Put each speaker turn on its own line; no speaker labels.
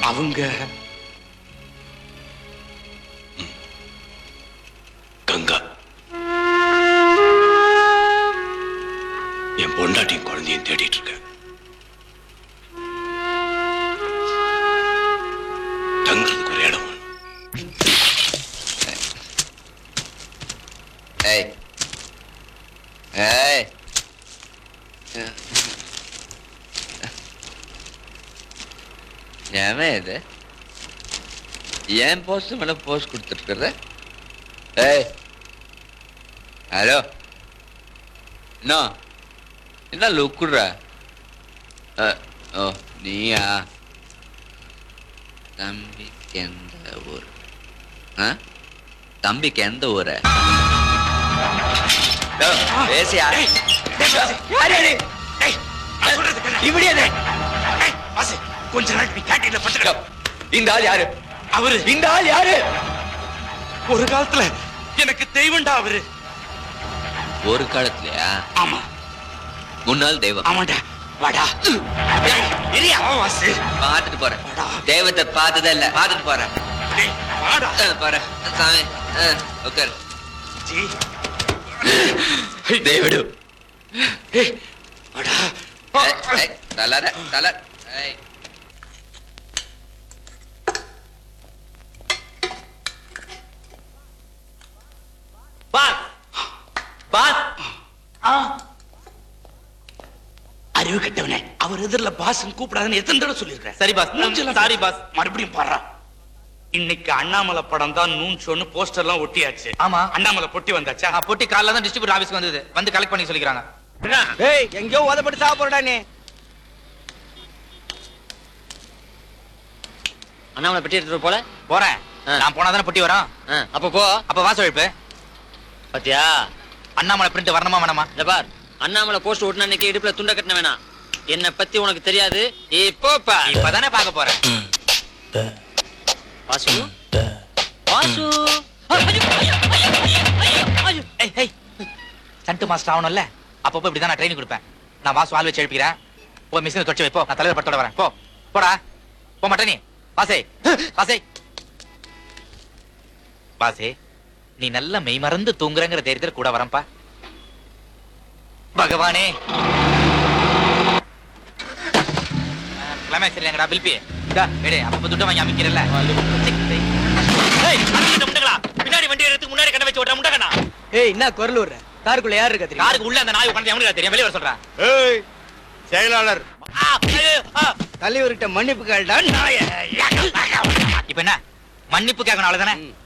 அவங்க
கங்கா என் பொண்டாட்டியும் குழந்தையும் தேடிட்டு இருக்கேன் தங்குறதுக்கு ஒரு இடம் வேணும்.
ஏய் ஏய் ஏன் இது ஏன் போஸ்ட் மேல போஸ்ட் கொடுத்துருக்குற ஏய் ஹலோ என்ன என்ன லுக்குற ஓ நீயா தம்பிக்கு எந்த ஊர் ஆ தம்பிக்கு எந்த ஊரு யோ, பேசியா யாரு அது? இப்படி அது?
கொஞ்ச நாள் நீ கேட்டீங்கல
யோ,
பட்டுக்க
இந்த ஆள் யாரு
அவரு
இந்த ஆள் யாரு
ஒரு காலத்துல எனக்கு தெய்வம்டா அவரு
ஒரு காலத்துலயா
ஆமா
முன்னாள் தெய்வம்
ஆமாண்டா வாடா ஏய், இரியா வாசு
பார்த்துட்டு போறேன்
வாடா.
தெய்வத்தை பார்த்ததே இல்ல பார்த்துட்டு போறேன்
டேய், வாடா
ஆ, போறேன் சாமி ஆ, உட்காரு
ஜி
தேவடு
ஏய், வாடா
ஏய், ஏய், தலர தலர் ஏய்
பாஸ் பாஸ்
அறிவு கெட்டவனே அவர் எதிரில பாஸ் கூப்பிடாதுன்னு எத்தனை தடவை சொல்லியிருக்கேன்
சரி பாஸ்
மூஞ்செல்லாம்
சாரி பாஸ்
மறுபடியும் பாடுறா இன்னைக்கு அண்ணாமலை படம் தான் நூன் ஷோன்னு போஸ்டர்லாம் ஒட்டியாச்சு
ஆமா.
அண்ணாமலை பொட்டி வந்தாச்சா
ஆ, பொட்டி காலைல தான் டிஸ்ட்ரிபியூட்டர் ஆபீஸ்க்கு வந்தது வந்து கலெக்ட் பண்ணி சொல்லிக்கிறாங்க
ஏய் எங்கேயோ உதப்பட்டு சாக போறடா நீ
அண்ணாமலை பெட்டி எடுத்துட்டு போல
போறேன்
ஆ.
நான் போனா தானே பொட்டி வரும்
ஆ, அப்ப போ
அப்ப வாச எழுப்பு
பாத்தியா
அண்ணாமலை பிரிண்ட் வரணுமா வேணாமா
இந்த பார் அண்ணாமலை போஸ்ட் ஓட்டுன அன்னைக்கு இடுப்புல துண்ட கட்டின வேணாம் என்னை பத்தி உனக்கு தெரியாது இப்போ பார்.
இப்பதானே பார்க்க போறேன்
வாசு வாசு
ஏய் ஏய் சண்டு மாஸ்டர் ஆகணும்ல அப்பப்போ இப்படிதான் நான் ட்ரைனிங் கொடுப்பேன் நான் வாசு ஆள் வச்சு எழுப்பிக்கிறேன் போ மிஷினை தொச்சு வைப்போ நான் தலைவர் படத்தோட வரேன் போ போடா போக மாட்டே நீ வாசே வாசே வாசே நீ நல்ல மெய் மறந்து தூங்குறங்கிற தைரியத்துல கூட வரேன்ப்பா பகவானே கிளைமேக்ஸ் இல்லைங்கடா பில்பி டா எடே அப்பப்போ துட்டு வாங்கி அமைக்கிறல்ல பின்னாடி வண்டி எடுத்து முன்னாடி கண்ண வச்சு ஓட்டுற முண்டகண்ணா
ஏய் என்ன குரல் விடுற காருக்குள்ள யார் இருக்கா தெரியும்
காருக்கு உள்ள அந்த நாய் உட்காந்து எவனுக்கு தெரியும் வெளியே வர சொல்றேன்
ஏய் செயலாளர்
ஆ, ஐயோ, ஆ.
தலைவர்கிட்ட மன்னிப்பு கேள்டா நாய
இப்ப என்ன மன்னிப்பு கேட்கணும் அவ்வளவுதானே